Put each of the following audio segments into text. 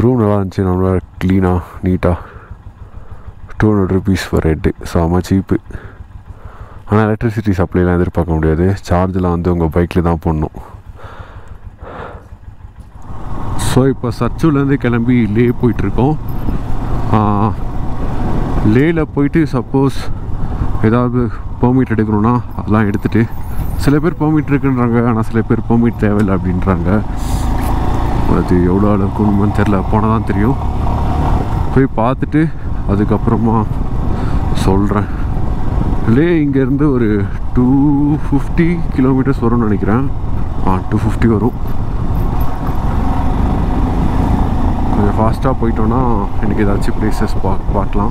Room நல்லா இருந்துச்சு நல்லா க்ளீனாக நீட்டாக two hundred rupees for head செம்ம சீப்பு ஆனால் எலக்ட்ரிசிட்டி சப்ளைலாம் எதிர்பார்க்க முடியாது சார்ஜெலாம் வந்து உங்கள் பைக்கில் தான் போடணும் ஸோ இப்போ சர்ச்சூலேருந்து கிளம்பி லே போயிட்டுருக்கோம் லேயில் போயிட்டு சப்போஸ் ஏதாவது பெர்மிட் எடுக்கணும்னா அதெல்லாம் எடுத்துகிட்டு சில பேர் பெர்மிட் இருக்குன்றாங்க ஆனால் சில பேர் பெர்மிட் தேவையில்லை அப்படின்றாங்க அது எவ்வளோ அளவுக்கு தெரில போனால் தான் தெரியும் போய் பார்த்துட்டு அதுக்கப்புறமா சொல்கிறேன் லே இங்கேருந்து ஒரு டூ ஃபிஃப்டி கிலோமீட்டர்ஸ் வரும்னு நினைக்கிறேன் ஆ டூ ஃபிஃப்டி வரும் கொஞ்சம் ஃபாஸ்ட்டாக போயிட்டோன்னா எனக்கு ஏதாச்சும் ப்ளேசஸ் பா பார்க்கலாம்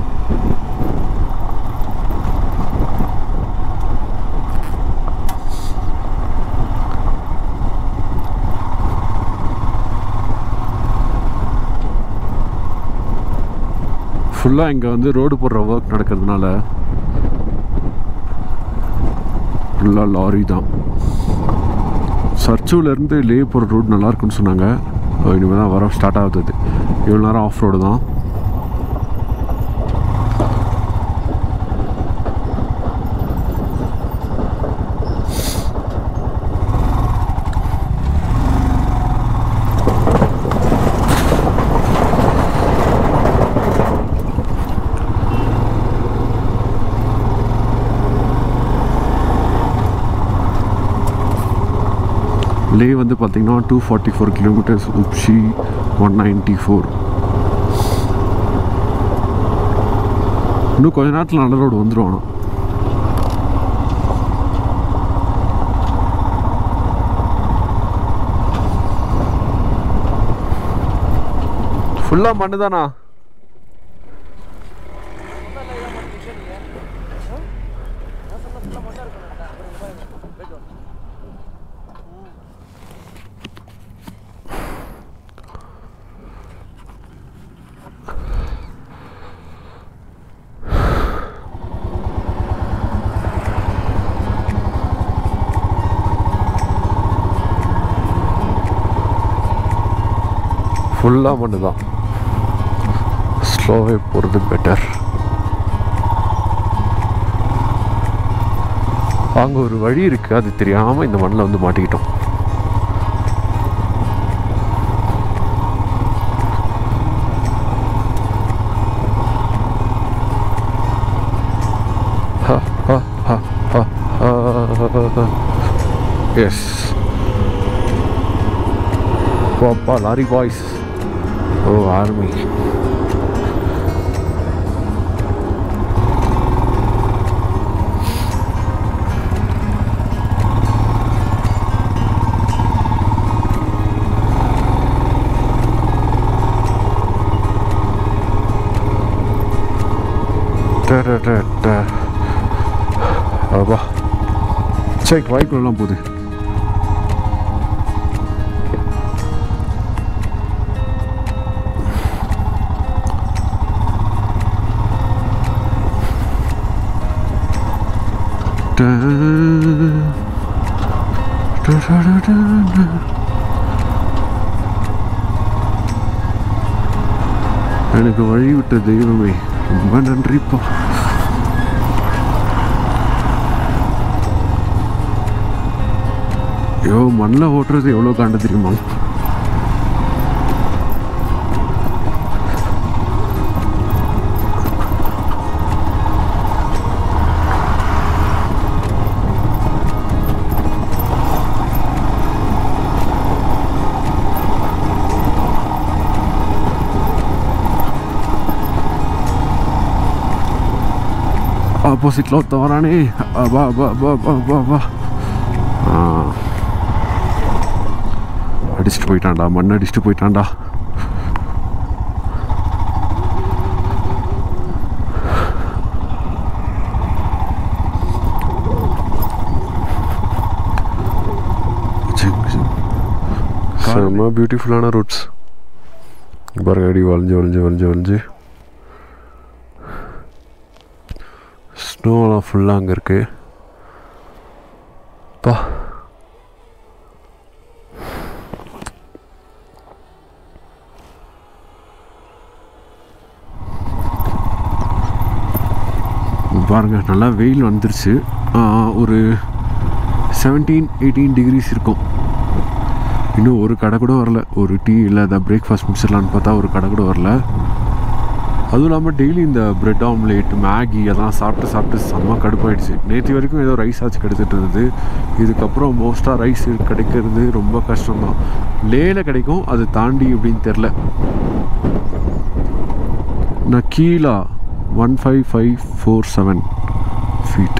ஃபுல்லாக இங்கே வந்து ரோடு போடுற ஒர்க் நடக்கிறதுனால ஃபுல்லாக லாரி தான் சர்ச்சூலேருந்து லே போகிற ரோடு நல்லா இருக்குன்னு சொன்னாங்க இனிமேல் தான் வர ஸ்டார்ட் ஆகுது இவ்வளோ நேரம் ஆஃப் ரோடு தான் லே வந்து பார்த்தீங்கன்னா two forty four kilometres Upshi one ninety four இன்னும் கொஞ்ச நேரத்தில் நல்ல ரோடு வந்துடும் ஆனால் ஃபுல்லாக மண்ணு தானா ஃபுல்லாக மண்ணு தான் ஸ்லோவே போகிறது பெட்டர் அங்கே ஒரு வழி இருக்குது அது தெரியாமல் இந்த மண்ணில் வந்து மாட்டிக்கிட்டோம் எஸ் அப்பா லாரி பாய்ஸ் ஓ ஆர்மி அப்பா சரி வாய்க்குள்ளலாம் போகுது எனக்கு வழிவிட்ட தெய்வமே ரொம்ப நன்றிப்பா ஐயோ மண்ணில் ஓட்டுறது எவ்வளோ காண்ட தெரியுமா ஆப்போசிட்டில் ஒருத்த வரானே வா வா வா வா வா வா ஆ அடிச்சுட்டு போயிட்டான்டா மண் அடிச்சுட்டு போயிட்டான்டா செம்ம பியூட்டிஃபுல்லான ரூட்ஸ் பாருங்க அடி வளைஞ்சு வளைஞ்சு வளைஞ்சு வளைஞ்சு ஸ்னோலாம் ஃபுல்லாக அங்கே இருக்கு பா பாருங்கள் நல்லா வெயில் வந்துருச்சு ஆ, ஒரு செவன்டீன் எயிட்டீன் டிகிரிஸ் இருக்கும் இன்னும் ஒரு கடை கூட வரல ஒரு டீ இல்லை அதை பிரேக்ஃபாஸ்ட் முடிச்சிடலான்னு பார்த்தா ஒரு கடை கூட வரல அதுவும் இல்லாமல் டெய்லி இந்த பிரெட் ஆம்லேட் மேகி அதெல்லாம் சாப்பிட்டு சாப்பிட்டு செம்ம கடுப்பாயிடுச்சு நேற்று வரைக்கும் ஏதோ ரைஸ் ஆச்சு கிடைச்சிட்டு இருந்தது இதுக்கப்புறம் மோஸ்ட்டாக ரைஸ் கிடைக்கிறது ரொம்ப கஷ்டம்தான் லேல கிடைக்கும் அது தாண்டி எப்படின்னு தெரில நான் கீழா one five five four seven feet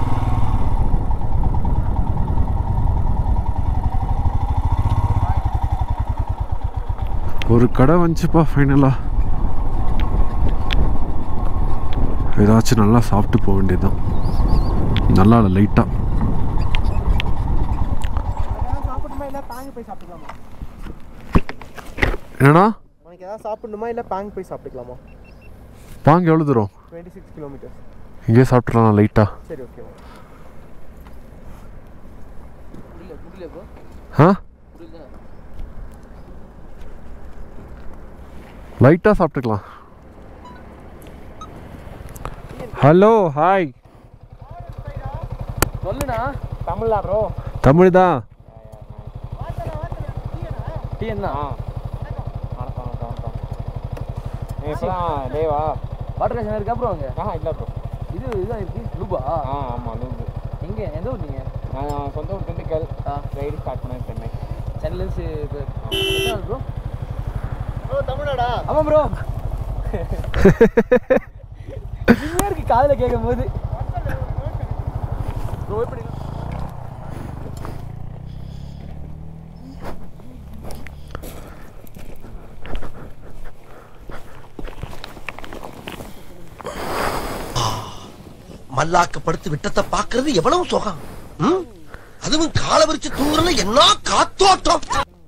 ஒரு கடை வந்துச்சுப்பா ஃபைனலாக ஏதாச்சும் நல்லா சாப்பிட்டு போக வேண்டியதுதான் நல்லா இல்லை லைட்டாக சாப்பிடணுமா இல்லை பேங்க் போய் சாப்பிட்டுக்கலாமா என்னடா உனக்கு ஏதாவது சாப்பிடணுமா இல்லை பேங்க் போய் சாப்பிட்டுக்கலாமா பாங்க எவ்வளோ தூரம் டுவெண்ட்டி சிக்ஸ் கிலோமீட்டர்ஸ் இங்கேயே சாப்பிட்றலாம் லைட்டாக சரி ஓகேவா ஆ லைட்டாக சாப்பிட்டுக்கலாம் ஹலோ ஹாய் சொல்லுண்ணா தமிழா ப்ரோ தமிழ் தான் டீ என்ன வணக்கம் வணக்கம் வணக்கம் இப்போதான் லேவா வாட்டர் ரேஷன் இருக்கா அப்புறம் அங்கே ஆ இல்லை ப்ரோ இது இதுதான் இருக்கு லூபா ஆ ஆமாம் லூபு எங்க எந்த ஊர் நீங்க நான் சொந்த ஊர் திண்டுக்கல் ஆ. ரைடு ஸ்டார்ட் பண்ணேன் சென்னை சென்னையிலேருந்து இப்போ எத்தனை நாள் ப்ரோ ப்ரோ தமிழாடா ஆமாம் ப்ரோ இருக்கு காதில் கேட்கும் போது ப்ரோ எப்படி மல்லாக்கப்படுத்தி விட்டத்தை பாக்குறது எவ்வளவு சுகம் ம்? அதுவும் கால விரிச்சு தூங்குறதுல என்ன காத்தோட்டம்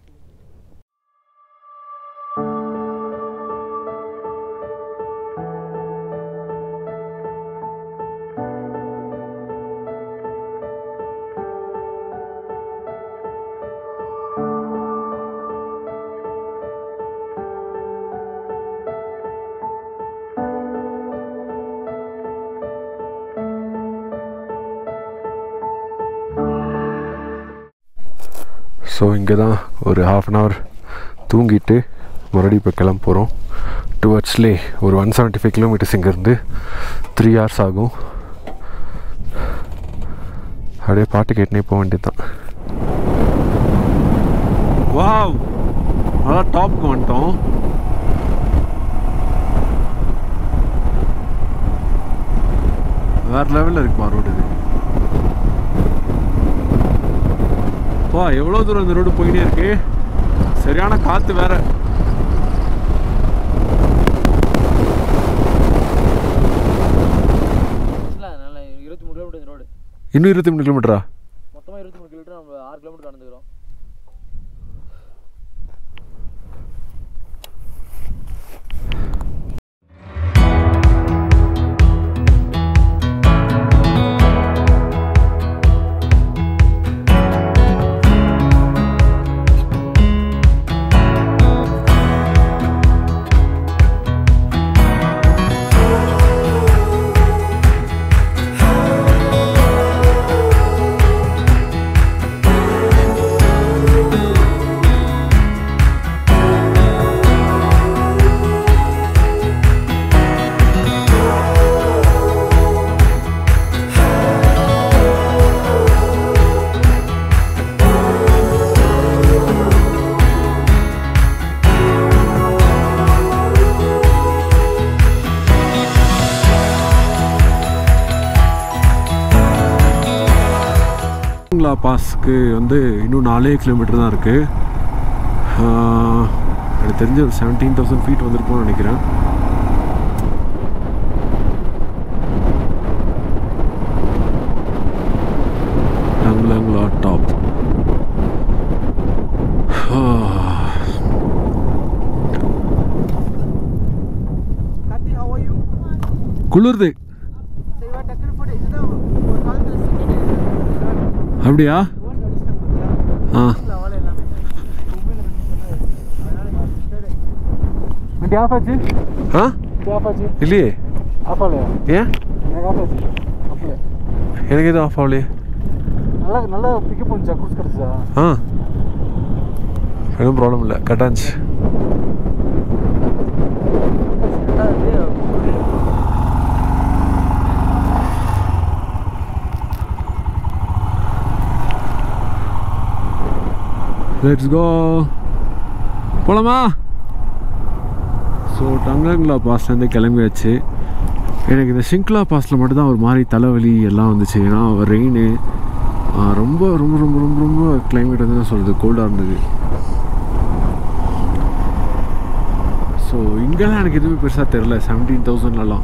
ஸோ இங்கே தான் ஒரு ஹாஃப் அன் ஹவர் தூங்கிட்டு மறுபடியும் இப்போ கிளம்ப போகிறோம் டுவர்ட்ஸ்லே ஒரு ஒன் செவன்ட்டி ஃபைவ் கிலோமீட்டர்ஸ் இங்கேருந்து த்ரீ ஹவர்ஸ் ஆகும் அப்படியே பாட்டு கேட்டுனே போக வேண்டியது தான் வாவ் அதான் டாப்க்கு வந்துட்டோம் வேறு லெவலில் இருக்குமா ரோடு இது வா எவ்வளோ தூரம் இந்த ரோடு போயிட்டே இருக்கு சரியான காற்று வேற இல்லை நல்ல இருபத்தி மூணு கிலோமீட்டர் இந்த ரோடு இன்னும் இருபத்தி மூணு கிலோமீட்டரா மொத்தமாக இருபத்தி மூணு கிலோமீட்டர் நம்ம ஆறு கிலோமீட்டர் நடந்துக்கிறோம் ங்களா பாஸ்க்கு வந்து இன்னும் நாலே கிலோமீட்டர் தான் இருக்குது எனக்கு தெரிஞ்ச ஒரு செவன்டீன் தௌசண்ட் ஃபீட் வந்திருக்கும்னு நினைக்கிறேன் டங்லங்லா டாப் கத்தி how are you குளிருது சரி வா டக்குனு போட்டு இதுதான் ஒரு காலத்தில் செகண்ட் அப்படியா ஓன் அடிச்சிட்டாங்க பார்த்தியா ஆ அவளை எல்லாமே மொபைலில் அதனால வண்டி ஆஃப் ஆச்சு ஆ ஆஃப் ஆச்சு இல்லையே ஆஃப் ஆகலையா ஏன் எனக்கு ஆஃப் ஆச்சு எனக்கு எதுவும் ஆஃப் ஆகலையே நல்லா நல்லா பிக்கப் பண்ணிச்சா குரூஸ் கிடச்சா ஆ எதுவும் ப்ராப்ளம் இல்லை கட்டாச்சு லெட்ஸ் கோ போலாமா ஸோ டங்லங்லா பாஸ்லேருந்து கிளம்பியாச்சு எனக்கு இந்த ஷிங்க்லா பாஸில் மட்டும்தான் ஒரு மாதிரி தலைவலி எல்லாம் வந்துச்சு ஏன்னா ரெயின் ரொம்ப ரொம்ப ரொம்ப ரொம்ப ரொம்ப கிளைமேட் வந்து என்ன சொல்கிறது கோல்டாக இருந்தது ஸோ இங்கெல்லாம் எனக்கு எதுவுமே பெருசாக தெரில செவன்டீன் தௌசண்ட்லலாம்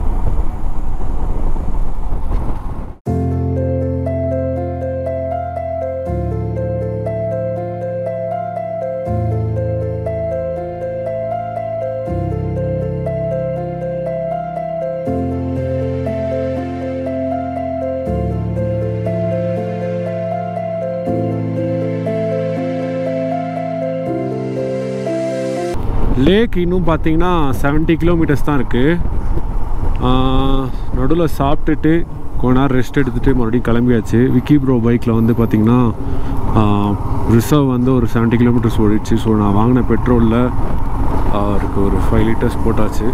லேக் இன்னும் பார்த்தீங்கன்னா 70 கிலோமீட்டர்ஸ் தான் இருக்குது நடுவில் சாப்பிட்டுட்டு கொஞ்ச நேரம் ரெஸ்ட் எடுத்துகிட்டு மறுபடியும் கிளம்பியாச்சு விக்கி ப்ரோ பைக்கில் வந்து பார்த்திங்கன்னா ரிசர்வ் வந்து ஒரு 70 கிலோமீட்டர்ஸ் ஓடிடுச்சு ஸோ நான் வாங்கின பெட்ரோலில் அவருக்கு ஒரு ஃபைவ் லிட்டர்ஸ் போட்டாச்சு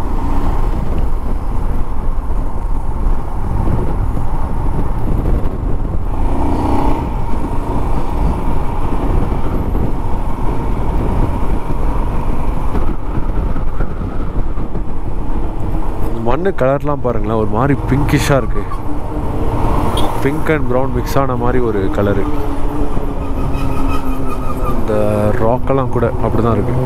இந்த மண்ணு கலர்லாம் பாருங்களேன் ஒரு மாதிரி பிங்கிஷாக இருக்குது பிங்க் அண்ட் ப்ரௌன் மிக்ஸ் ஆன மாதிரி ஒரு கலரு இந்த ராக்கெல்லாம் கூட அப்படி தான் இருக்குது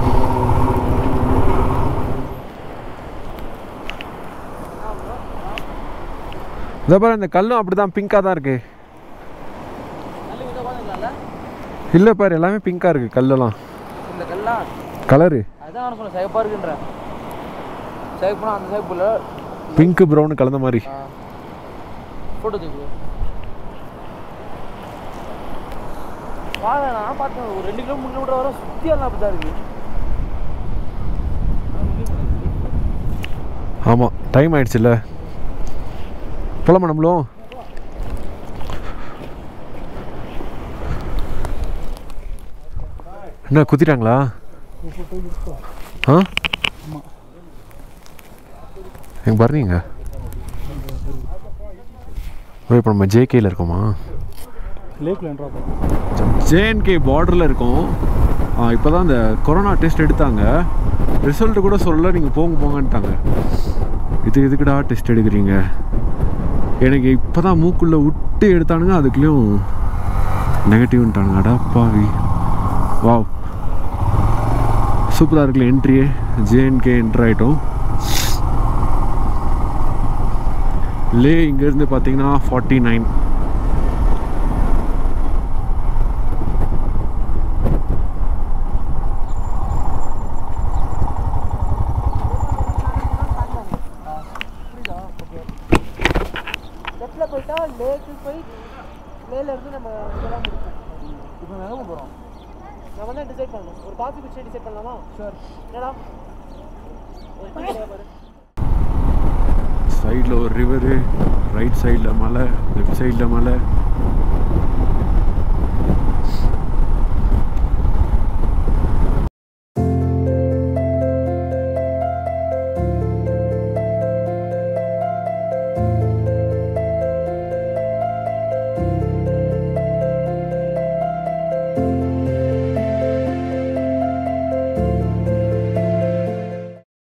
இந்த பாரு இந்த கல்லும் அப்படி தான் பிங்காக தான் இருக்குது இல்லை பாரு எல்லாமே பிங்காக இருக்குது கல்லெல்லாம் இந்த கல்லாம் கலரு அதான் நான் சொன்னேன் சிகப்பா இருக்குன்றேன் சிகப்புனா அந்த சிகப்புல பிங்க் ப்ரௌன் கலந்த மாதிரி ஃபோட்டோ தூக்கு பாருங்க நான் பார்த்தேன் ஒரு ரெண்டு கிலோ மூணு கிலோமீட்டர் வர சுற்றி எல்லாம் அப்படி தான் இருக்கு ஆமாம் டைம் ஆயிடுச்சுல்ல போலாமா நம்மளும் என்ன குத்திட்டாங்களா ஆ எங்க பாருங்க ஓ இப்போ நம்ம ஜேகேல இருக்கோமா லேக்கில் என்ட்ரா ஜேஎன்கே பார்டரில் இருக்கோம் இப்போ தான் இந்த கொரோனா டெஸ்ட் எடுத்தாங்க ரிசல்ட் கூட சொல்லல நீங்கள் போங்க போங்கன்ட்டாங்க இது எதுக்குடா டெஸ்ட் எடுக்கிறீங்க எனக்கு இப்போ தான் மூக்குள்ளே விட்டு எடுத்தானுங்க அதுக்குள்ளேயும் நெகட்டிவ்ன்ட்டானுங்க அடா பாவி வாவ் சூப்பராக இருக்குல்ல என்ட்ரியே ஜேஎன்கே என்ட்ரு ஆகிட்டோம் லே இங்கேருந்து பார்த்தீங்கன்னா ஃபார்ட்டி நைன் லெஃப்டில் போயிட்டா லேக்கு போய் லேல இருந்து நம்ம இதெல்லாம் முடிப்போம் இப்போ நம்ம எங்கே போகிறோம் நம்ம தான் டிசைட் பண்ணணும் ஒரு காஃபி குடிச்சு டிசைட் பண்ணலாமா ஷூர் என்னடா ஒரு டீ கடையா பாரு சைடில் ஒரு ரிவரு ரைட் சைடில் மலை லெஃப்ட் சைடில் மலை